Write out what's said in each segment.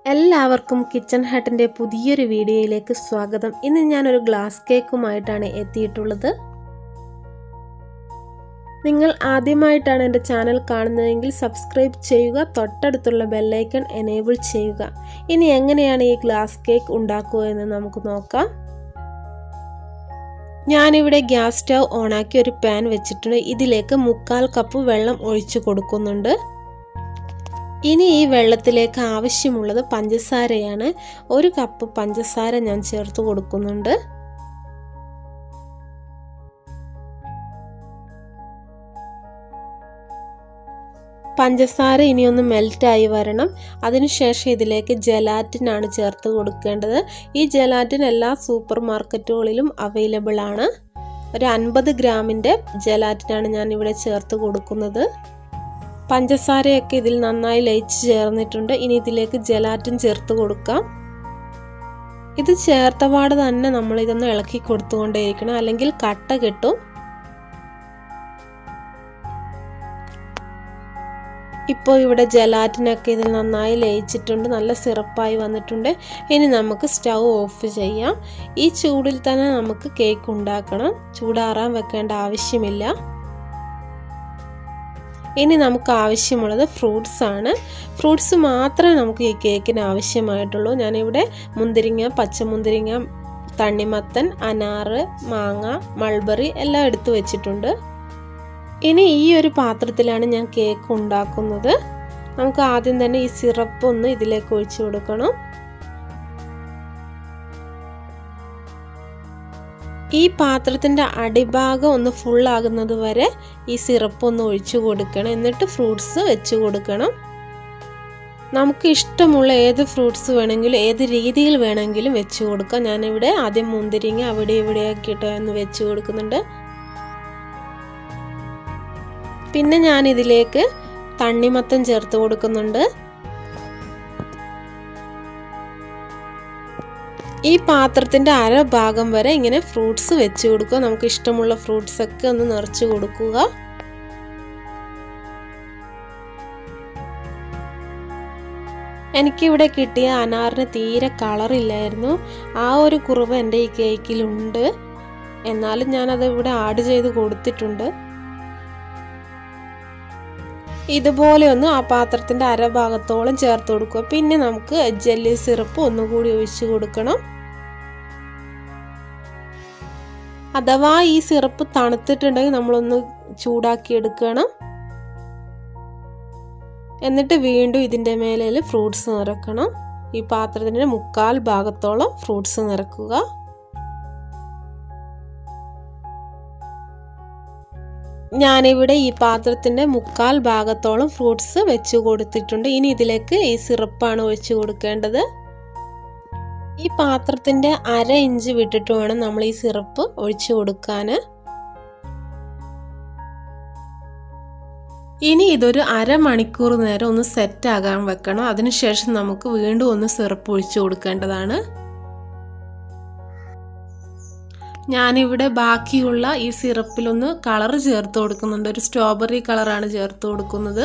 എല്ലാവർക്കും കിച്ചൺ ഹട്ടിൻ്റെ പുതിയൊരു വീഡിയോയിലേക്ക് സ്വാഗതം ഇന്ന് ഞാനൊരു ഗ്ലാസ് കേക്കുമായിട്ടാണ് എത്തിയിട്ടുള്ളത് നിങ്ങൾ ആദ്യമായിട്ടാണ് എൻ്റെ ചാനൽ കാണുന്നതെങ്കിൽ സബ്സ്ക്രൈബ് ചെയ്യുക തൊട്ടടുത്തുള്ള ബെല്ലൈക്കൺ എനേബിൾ ചെയ്യുക ഇനി എങ്ങനെയാണ് ഈ ഗ്ലാസ് കേക്ക് ഉണ്ടാക്കുക എന്ന് നമുക്ക് നോക്കാം ഞാനിവിടെ ഗ്യാസ് സ്റ്റൗ ഓണാക്കി ഒരു പാൻ വെച്ചിട്ടുണ്ട് ഇതിലേക്ക് മുക്കാൽ കപ്പ് വെള്ളം ഒഴിച്ചു കൊടുക്കുന്നുണ്ട് ഇനി ഈ വെള്ളത്തിലേക്ക് ആവശ്യമുള്ളത് പഞ്ചസാരയാണ് ഒരു കപ്പ് പഞ്ചസാര ഞാൻ ചേർത്ത് കൊടുക്കുന്നുണ്ട് പഞ്ചസാര ഇനിയൊന്ന് മെൽറ്റായി വരണം അതിനുശേഷം ഇതിലേക്ക് ജലാറ്റിനാണ് ചേർത്ത് കൊടുക്കേണ്ടത് ഈ ജലാറ്റിൻ എല്ലാ സൂപ്പർ മാർക്കറ്റുകളിലും അവൈലബിൾ ആണ് ഒരു അൻപത് ഗ്രാമിൻ്റെ ജലാറ്റിനാണ് ഞാൻ ഇവിടെ ചേർത്ത് കൊടുക്കുന്നത് പഞ്ചസാരയൊക്കെ ഇതിൽ നന്നായി ലയിച്ച് ചേർന്നിട്ടുണ്ട് ഇനി ഇതിലേക്ക് ജലാറ്റിൻ ചേർത്ത് കൊടുക്കാം ഇത് ചേർത്തപാട് തന്നെ നമ്മൾ ഇതൊന്ന് ഇളക്കി കൊടുത്തുകൊണ്ടേയിരിക്കണം അല്ലെങ്കിൽ കട്ട കെട്ടും ഇപ്പോൾ ഇവിടെ ജലാറ്റിനൊക്കെ ഇതിൽ നന്നായി ലയിച്ചിട്ടുണ്ട് നല്ല സിറപ്പായി വന്നിട്ടുണ്ട് ഇനി നമുക്ക് സ്റ്റൗ ഓഫ് ചെയ്യാം ഈ ചൂടിൽ തന്നെ നമുക്ക് കേക്ക് ഉണ്ടാക്കണം ചൂടാറാൻ വെക്കേണ്ട ആവശ്യമില്ല ഇനി നമുക്ക് ആവശ്യമുള്ളത് ഫ്രൂട്ട്സ് ആണ് ഫ്രൂട്ട്സ് മാത്രമേ നമുക്ക് ഈ കേക്കിന് ആവശ്യമായിട്ടുള്ളൂ ഞാനിവിടെ മുന്തിരിങ്ങ പച്ചമുന്തിരിങ്ങ തണ്ണിമത്തൻ അനാറ് മാങ്ങ മൾബറി എല്ലാം എടുത്തു വെച്ചിട്ടുണ്ട് ഇനി ഈ ഒരു പാത്രത്തിലാണ് ഞാൻ കേക്ക് ഉണ്ടാക്കുന്നത് നമുക്ക് ആദ്യം തന്നെ ഈ സിറപ്പ് ഒന്ന് ഇതിലേക്ക് ഒഴിച്ചു കൊടുക്കണം ഈ പാത്രത്തിൻ്റെ അടിഭാഗം ഒന്ന് ഫുള്ളാകുന്നത് വരെ ഈ സിറപ്പ് ഒന്ന് ഒഴിച്ചു കൊടുക്കണം എന്നിട്ട് ഫ്രൂട്ട്സ് വെച്ച് കൊടുക്കണം നമുക്ക് ഇഷ്ടമുള്ള ഏത് ഫ്രൂട്ട്സ് വേണമെങ്കിലും ഏത് രീതിയിൽ വേണമെങ്കിലും വെച്ച് കൊടുക്കാം ഞാനിവിടെ ആദ്യം മുന്തിരിങ്ങ അവിടെ ഇവിടെയൊക്കെ ഇട്ട് ഒന്ന് വെച്ച് കൊടുക്കുന്നുണ്ട് പിന്നെ ഞാൻ ഇതിലേക്ക് തണ്ണിമത്തൻ ചേർത്ത് കൊടുക്കുന്നുണ്ട് ഈ പാത്രത്തിൻ്റെ അര ഭാഗം വരെ ഇങ്ങനെ ഫ്രൂട്ട്സ് വെച്ച് കൊടുക്കുക നമുക്ക് ഇഷ്ടമുള്ള ഫ്രൂട്ട്സ് ഒക്കെ ഒന്ന് നിറച്ച് കൊടുക്കുക എനിക്കിവിടെ കിട്ടിയ അനാറിന് തീരെ കളറില്ലായിരുന്നു ആ ഒരു കുറവ് എൻ്റെ ഈ കേക്കിലുണ്ട് എന്നാലും ഞാനത് ഇവിടെ ആഡ് ചെയ്ത് കൊടുത്തിട്ടുണ്ട് ഇതുപോലെ ഒന്ന് ആ പാത്രത്തിൻ്റെ അരഭാഗത്തോളം ചേർത്ത് കൊടുക്കുക പിന്നെ നമുക്ക് ജെല്ലി സിറപ്പ് ഒന്നുകൂടി ഒഴിച്ചു കൊടുക്കണം അഥവാ ഈ സിറപ്പ് തണുത്തിട്ടുണ്ടെങ്കിൽ നമ്മളൊന്ന് ചൂടാക്കി എടുക്കണം എന്നിട്ട് വീണ്ടും ഇതിൻ്റെ മേലിൽ ഫ്രൂട്ട്സ് നിറക്കണം ഈ പാത്രത്തിൻ്റെ മുക്കാൽ ഭാഗത്തോളം ഫ്രൂട്ട്സ് നിറക്കുക ഞാനിവിടെ ഈ പാത്രത്തിൻ്റെ മുക്കാൽ ഭാഗത്തോളം ഫ്രൂട്ട്സ് വെച്ച് കൊടുത്തിട്ടുണ്ട് ഇനി ഇതിലേക്ക് ഈ സിറപ്പാണ് ഒഴിച്ചു കൊടുക്കേണ്ടത് ഈ പാത്രത്തിൻ്റെ അര ഇഞ്ച് വിട്ടിട്ട് വേണം നമ്മൾ ഈ സിറപ്പ് ഒഴിച്ചു കൊടുക്കാൻ ഇനി ഇതൊരു അരമണിക്കൂർ നേരം ഒന്ന് സെറ്റ് ആകാൻ വെക്കണം അതിനുശേഷം നമുക്ക് വീണ്ടും ഒന്ന് സിറപ്പ് ഒഴിച്ചു കൊടുക്കേണ്ടതാണ് ഞാനിവിടെ ബാക്കിയുള്ള ഈ സിറപ്പിലൊന്ന് കളർ ചേർത്ത് കൊടുക്കുന്നുണ്ട് ഒരു സ്ട്രോബെറി കളറാണ് ചേർത്ത് കൊടുക്കുന്നത്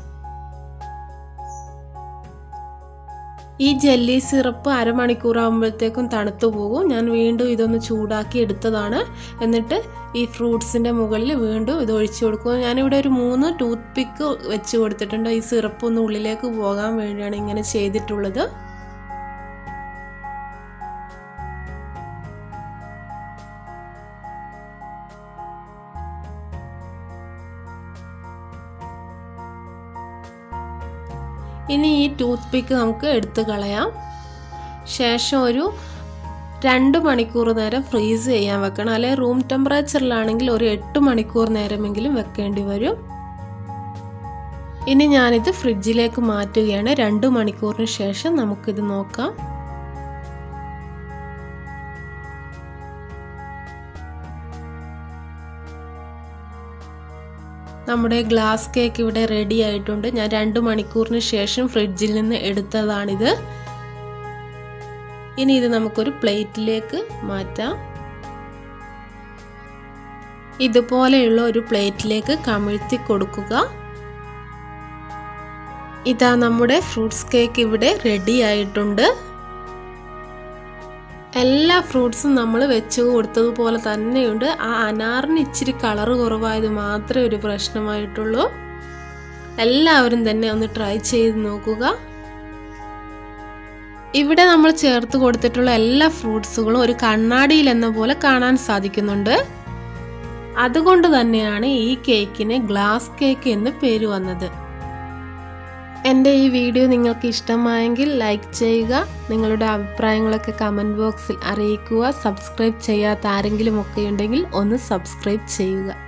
ഈ ജെല്ലി സിറപ്പ് അരമണിക്കൂർ ആകുമ്പോഴത്തേക്കും തണുത്തു പോകും ഞാൻ വീണ്ടും ഇതൊന്ന് ചൂടാക്കി എടുത്തതാണ് എന്നിട്ട് ഈ ഫ്രൂട്ട്സിൻ്റെ മുകളിൽ വീണ്ടും ഇത് ഒഴിച്ചു കൊടുക്കും ഞാനിവിടെ ഒരു മൂന്ന് ടൂത്ത് പിക്ക് വെച്ച് കൊടുത്തിട്ടുണ്ട് ഈ സിറപ്പ് ഒന്ന് ഉള്ളിലേക്ക് പോകാൻ വേണ്ടിയാണ് ഇങ്ങനെ ചെയ്തിട്ടുള്ളത് ഇനി ഈ ടൂത്ത് പിക്ക് നമുക്ക് എടുത്തു കളയാം ശേഷം ഒരു രണ്ട് മണിക്കൂർ നേരം ഫ്രീസ് ചെയ്യാൻ വെക്കണം അല്ലെങ്കിൽ റൂം ടെമ്പറേച്ചറിലാണെങ്കിൽ ഒരു എട്ട് മണിക്കൂർ നേരമെങ്കിലും വെക്കേണ്ടി വരും ഇനി ഞാനിത് ഫ്രിഡ്ജിലേക്ക് മാറ്റുകയാണ് രണ്ട് മണിക്കൂറിന് ശേഷം നമുക്കിത് നോക്കാം നമ്മുടെ ഗ്ലാസ് കേക്ക് ഇവിടെ റെഡി ആയിട്ടുണ്ട് ഞാൻ രണ്ട് മണിക്കൂറിന് ശേഷം ഫ്രിഡ്ജിൽ നിന്ന് എടുത്തതാണിത് ഇനി ഇത് നമുക്കൊരു പ്ലേറ്റിലേക്ക് മാറ്റാം ഇതുപോലെയുള്ള ഒരു പ്ലേറ്റിലേക്ക് കമിഴ്ത്തി കൊടുക്കുക ഇതാ നമ്മുടെ ഫ്രൂട്ട്സ് കേക്ക് ഇവിടെ റെഡി ആയിട്ടുണ്ട് എല്ലാ ഫ്രൂട്ട്സും നമ്മൾ വെച്ച് കൊടുത്തതുപോലെ തന്നെയുണ്ട് ആ അനാറിന് ഇച്ചിരി കളർ കുറവായത് മാത്രമേ ഒരു പ്രശ്നമായിട്ടുള്ളൂ എല്ലാവരും തന്നെ ഒന്ന് ട്രൈ ചെയ്ത് നോക്കുക ഇവിടെ നമ്മൾ ചേർത്ത് കൊടുത്തിട്ടുള്ള എല്ലാ ഫ്രൂട്ട്സുകളും ഒരു കണ്ണാടിയിൽ എന്ന പോലെ കാണാൻ സാധിക്കുന്നുണ്ട് അതുകൊണ്ട് തന്നെയാണ് ഈ കേക്കിന് ഗ്ലാസ് കേക്ക് എന്ന് പേര് വന്നത് എൻ്റെ ഈ വീഡിയോ നിങ്ങൾക്ക് ഇഷ്ടമായെങ്കിൽ ലൈക്ക് ചെയ്യുക നിങ്ങളുടെ അഭിപ്രായങ്ങളൊക്കെ കമൻറ്റ് ബോക്സിൽ അറിയിക്കുക സബ്സ്ക്രൈബ് ചെയ്യാത്ത ആരെങ്കിലും ഒക്കെ ഉണ്ടെങ്കിൽ ഒന്ന് സബ്സ്ക്രൈബ് ചെയ്യുക